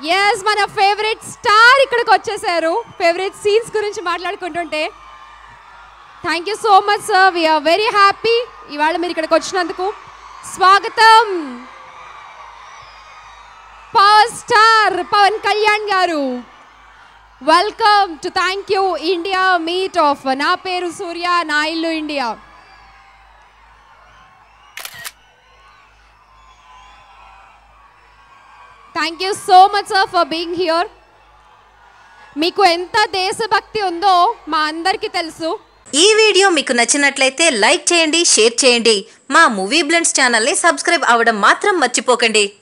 yes మన favourite star ఇక్కడికి వచ్చేసారు ఫేవరెట్ సీన్స్ గురించి మాట్లాడుకుంటుంటే thank you so much sir we are very happy ఇవాళ మీరు ఇక్కడికి వచ్చినందుకు స్వాగతం power star Pavan Kalyan garu welcome to thank you India meet of నా పేరు సూర్య నా ఇల్లు India thank you so much sir for being here మీకు ఎంత దేశభక్తి ఉందో మా అందరికీ తెలుసు ఈ వీడియో మీకు నచ్చినట్లయితే లైక్ చేయండి షేర్ చేయండి మా మూవీ బ్లెండ్స్ ఛానల్ని సబ్స్క్రైబ్ అవ్వడం మాత్రం మర్చిపోకండి